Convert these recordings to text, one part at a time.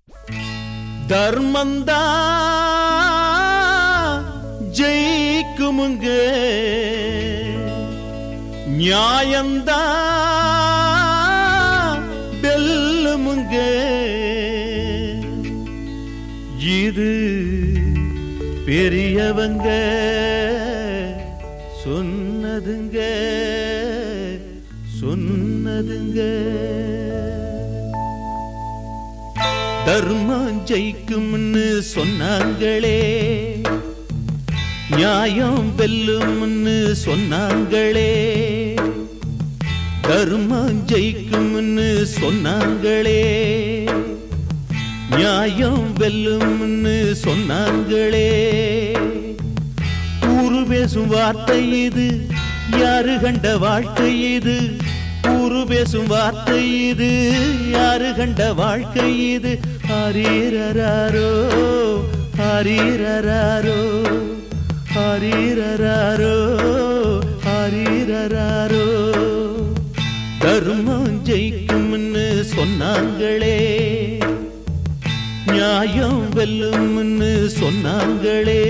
தர்மந்தா ஜெயிக்குமுங்க நியாயந்தா வெல்லுமுங்க இது பெரியவங்க சொன்னதுங்க சொன்னதுங்க தர்மம் ஜெயிக்கும்னு சொன்னாங்களே நியாயம் வெல்லும்னு சொன்னாங்களே தர்மம் ஜெயிக்கும்னு சொன்னாங்களே நியாயம் வெல்லும்னு சொன்னாங்களே ஊரு பேசும் வார்த்தை இது யாரு கண்ட வாழ்க்கை இது ஊரு பேசும் வார்த்தை இது யாரு கண்ட வாழ்க்கை இது ஹரீரராரோ ஹரீரராரோ ஹரீரராரோ ஹரீரராரோ தர்மம் ஜெயிக்கும்னு சொன்னாங்களே நியாயம் வெல்லும்னு சொன்னாங்களே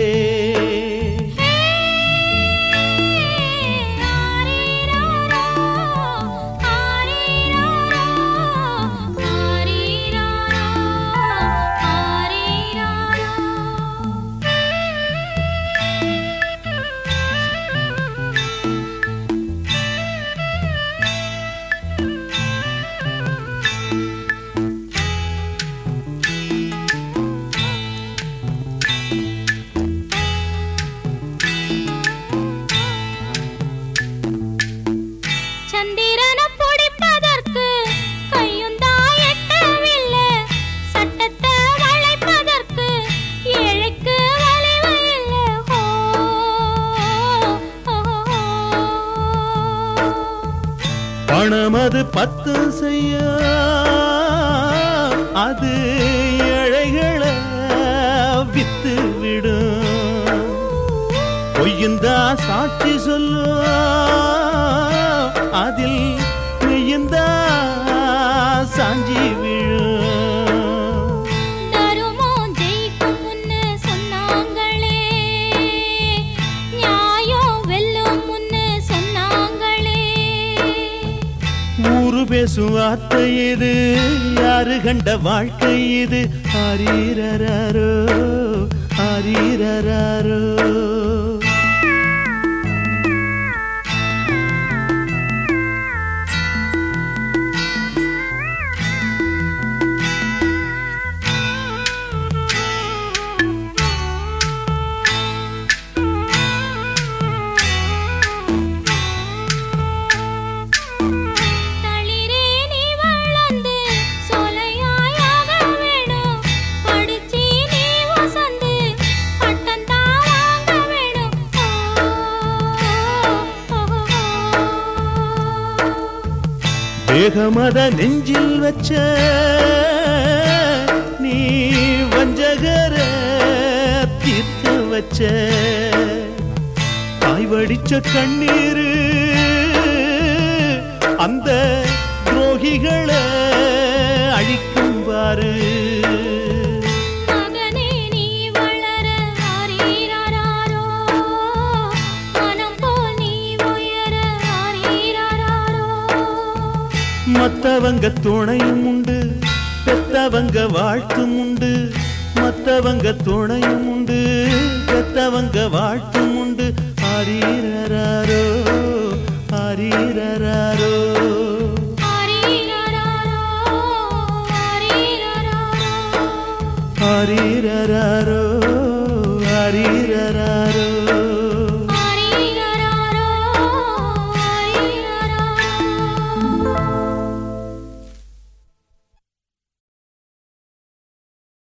சந்திரனை பிடிப்பதற்கு கையும் தான் எட்டவில்லை சட்டத்தை வளைப்பதற்கு ஏழைக்கு வலிவு இல்லை ஹோ, ஹோ, ஹோ. பணம் அது பத்து செய்ய அது ஏழைகளை வித்து விடும் பொய்யுந்தா சாட்சி சொல்லும் அதில் மெய்யுந்தா சாஞ்சி விழும் தருமம் ஜெயிக்கும்னு சொன்னாங்களே நியாயம் வெல்லும் முன்னு சொன்னாங்களே ஊரு பேசும் வார்த்தை இது யாரு கண்ட வாழ்க்கை இது ஹரீரராரோ ஹரீரராரோ தளிரே நீ வளர்ந்து சோலையாயாக வேணும் படிச்சு நீ வசந்து பட்டம்தான் வாங்க வேணும் ஓ, ஓ, ஓ. தேகமத நெஞ்சில் வச்ச நீ வஞ்சகர தீர்க்க வச்ச தாய் வடிச்ச கண்ணீரு அந்த துரோகிகளை அழிக்கும் பாரு மகனே நீ வளர ஆரீராரோ மனம் போல் நீ உயர ஆரீராரோ மத்தவங்க துணையும் உண்டு பெத்தவங்க வாழ்த்தும் உண்டு மத்தவங்க துணையும் உண்டு பெத்தவங்க வாழ்த்தும் உண்டு ஹரீரராரோ ஹரீரராரோ ஆரீராரோ ஆரீராரோ ஹரீரராரோ ஹரீரராரோ